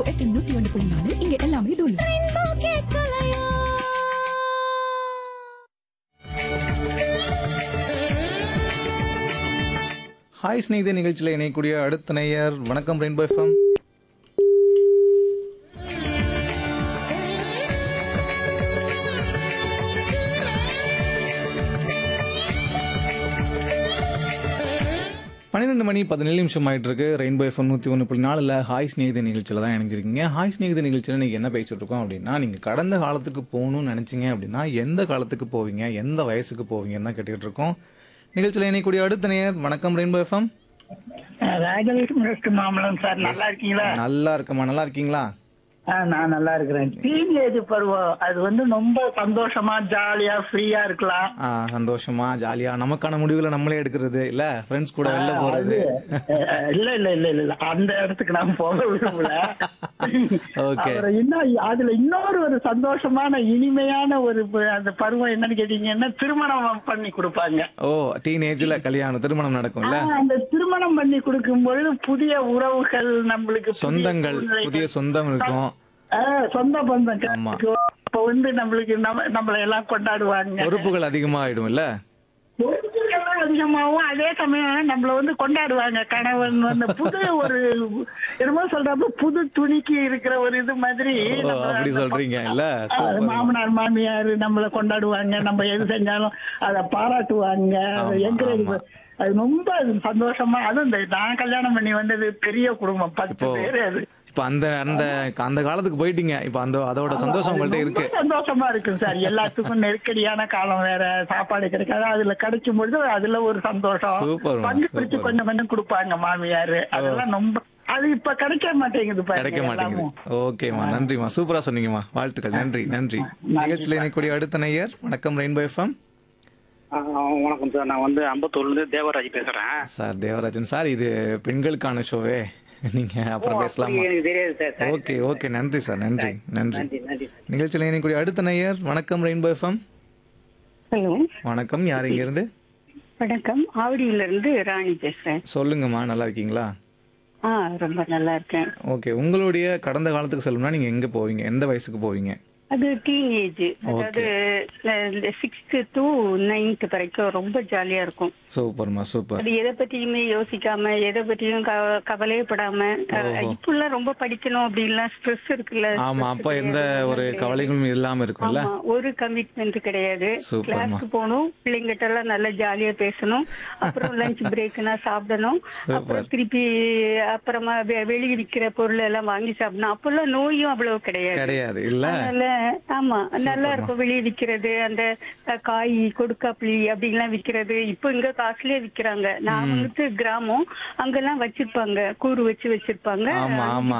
FM நூத்தி ஒன்று புள்ளி நாலு இங்க எல்லாமே தூள் ஹாய் ஸ்நேகித நிகழ்ச்சியில் இணையக்கூடிய அடுத்த நேயர் வணக்கம் ரெயின்போ எஃப்எம் பன்னிரெண்டு மணி பதினேழு நிமிஷம் ஆயிட்டு இருக்கு ரெயின்போ எஃப்எம் நூற்றி ஒன்று புள்ளி நாலில் ஹாய் ஸ்நேகித நிகழ்ச்சியில் தான் இணைஞ்சிருக்கீங்க ஹாய் ஸ்நேகித நிகழ்ச்சியில் நீங்கள் என்ன பேசிட்டு இருக்கோம் அப்படின்னா நீங்கள் கடந்த காலத்துக்கு போகணும்னு நினச்சிங்க அப்படின்னா எந்த காலத்துக்கு போவீங்க எந்த வயசுக்கு போவீங்கன்னு தான் கேட்டுக்கிட்டு இருக்கோம் நிகழ்ச்சியில் இணையக்கூடிய அடுத்த நேயர் வணக்கம் ரெயின்போ எஃப்எம் ராஜலட்சுமி மாமலம் சார் நல்லா இருக்கீங்களா நல்லா இருக்கம்மா நல்லா இருக்கீங்களா ஆ, நான் நல்லா இருக்கிறேன் டீனேஜ் பருவம் அது வந்து ரொம்ப சந்தோஷமா ஜாலியா ஃப்ரீயா இருக்கலாம் ஆ, சந்தோஷமா ஜாலியா நமக்கான முடிவுகளை நம்மளே எடுக்கிறது இல்ல ஃப்ரெண்ட்ஸ் கூட வெளில போறது அஹ், இல்ல இல்ல இல்ல இல்ல இல்ல அந்த இடத்துக்கு நான் போக விரும்பல Okay. அப்புறம் இன்னும் அதுல இன்னொரு ஒரு சந்தோஷமான இனிமையான ஒரு ப- அந்த பருவம் என்னன்னு கேட்டீங்கன்னா திருமணம் பண்ணி கொடுப்பாங்க ஓ டீனேஜ்ல கல்யாணம் திருமணம் நடக்கும்ல ஆ, அந்த திருமணம் பண்ணி கொடுக்கும் பொழுது புதிய உறவுகள் நம்மளுக்கு புதிய சொந்தங்கள் சூழ்நிலைகள். புதிய சொந்தம் இருக்கும் ஆ, சொந்த பந்தம் ஆமா. கிடைக்கும். அப்ப வந்து நம்மளுக்கு நம்ம நம்மள எல்லாம் கொண்டாடுவாங்க பொறுப்புகள் அதிகமாயிடும் இல்ல பொறுப்புகளும் அதிகமாகவும் அதே சமயம் நம்மள வந்து கொண்டாடுவாங்க கணவன் வந்து புது ஒரு என்னமோ சொல்றப்ப புது துணிக்கு இருக்கிற ஒரு இது மாதிரி ஓ, நம்ம அப்படி அந்த சொல்றீங்க இல்ல ஆ, சூப்பர் மாமனார் மாமியார் நம்மள கொண்டாடுவாங்க நம்ம எது செஞ்சாலும் அத பாராட்டுவாங்க அதை ஆமா, encourage ஆமா. பண்ண- அது ரொம்ப அது சந்தோஷமா அதுவும் இந்த நான் கல்யாணம் பண்ணி வந்தது பெரிய குடும்பம் பத்து இப்போ பேரு அது இப்ப அந்த அந்த அந்த காலத்துக்கு போயிட்டீங்க இப்ப அந்த அதோட சந்தோஷம் உங்கள்ட்ட அது இருக்கு ரொம்ப சந்தோஷமா இருக்கும் சார் எல்லாத்துக்கும் நெருக்கடியான காலம் வேற சாப்பாடு கிடைக்காது அதுல கிடைக்கும் பொழுது அதுல ஒரு சந்தோஷம் சூப்பர்மா, பங்கு பிரிச்சு சூப்பர். கொஞ்சம் கொஞ்சம் கொடுப்பாங்க மாமியார் அதெல்லாம் ரொம்ப அது இப்ப கிடைக்க மாட்டேங்குது பாருங்க கிடைக்க மாட்டேங்குது எல்லாமும். ஓகேம்மா நன்றிம்மா சூப்பரா சொன்னீங்கம்மா வாழ்த்துக்கள் நன்றி நன்றி நிகழ்ச்சியில் இணையக்கூடிய அடுத்த நேயர் வணக்கம் ரெயின்போ எஃப்எம் ஆ, வணக்கம் சார் நான் வந்து அம்பத்தூர்லேருந்து தேவராஜ் பேசுறேன் சார் தேவராஜன் சார் இது பெண்களுக்கான ஷோவே நீங்க அப்புறம் பேசலாமா எனக்கு தெரியாது சார் சார் ஓகே ஓகே நன்றி சார் நன்றி நன்றி நன்றி நன்றி நிகழ்ச்சியில் இணையக்கூடிய அடுத்த நேயர் வணக்கம் ரெயின்போ எஃப்எம் ஹலோ வணக்கம் யார் இங்க இருந்து வணக்கம் ஆவடியில இருந்து ராணி பேசுறேன் சொல்லுங்கம்மா நல்லா இருக்கீங்களா ஆ ரொம்ப நல்லா இருக்கேன் ஓகே உங்களுடைய கடந்த காலத்துக்கு சொல்லணும்னா நீங்க எங்க போவீங்க எந்த வயசுக்கு போவீங்க அது டீனேஜ் அதாவது சிக்ஸ்த் டு நைன்த் வரைக்கும் ரொம்ப ஜாலியா இருக்கும் சூப்பர்மா சூப்பர் அது எதை பத்தியுமே யோசிக்காம எதை பத்தியும் க- கவலையப்படாம அஹ், இப்பெல்லாம் ரொம்ப படிக்கணும் அப்படின்லாம் ஸ்ட்ரெஸ் இருக்குல்ல ஆமா stress அப்ப எந்த கிடையாது. ஒரு கவலைகளும் இல்லாம இருக்கும்ல ஆமா ஒரு கமிட்மெண்ட் கிடையாது சூப்பர்மா. கிளாஸ்க்கு போகணும் பிள்ளைங்கிட்ட எல்லாம் நல்லா ஜாலியா பேசணும் அப்புறம் லஞ்ச் பிரேக்னா சாப்பிடணும் அப்புறம் திருப்பி அப்புறமா வெ- வெளிய விக்கிற பொருள் எல்லாம் வாங்கி சாப்பிடணும் அப்பெல்லாம் நோயும் அவ்வளவு கிடையாது கிடையாது இல்ல அதனால ஆமா நல்லா இருக்கும் வெளியே விக்கிறது அந்த அஹ், காய் கொடுக்காப்புளி அப்படிலாம் விக்கிறது இப்போ இங்க காசுலயே விக்கிறாங்க நான் வந்துட்டு கிராமம் அங்கெல்லாம் வச்சிருப்பாங்க கூறு வச்சு வச்சிருப்பாங்க ஆமா ஆமா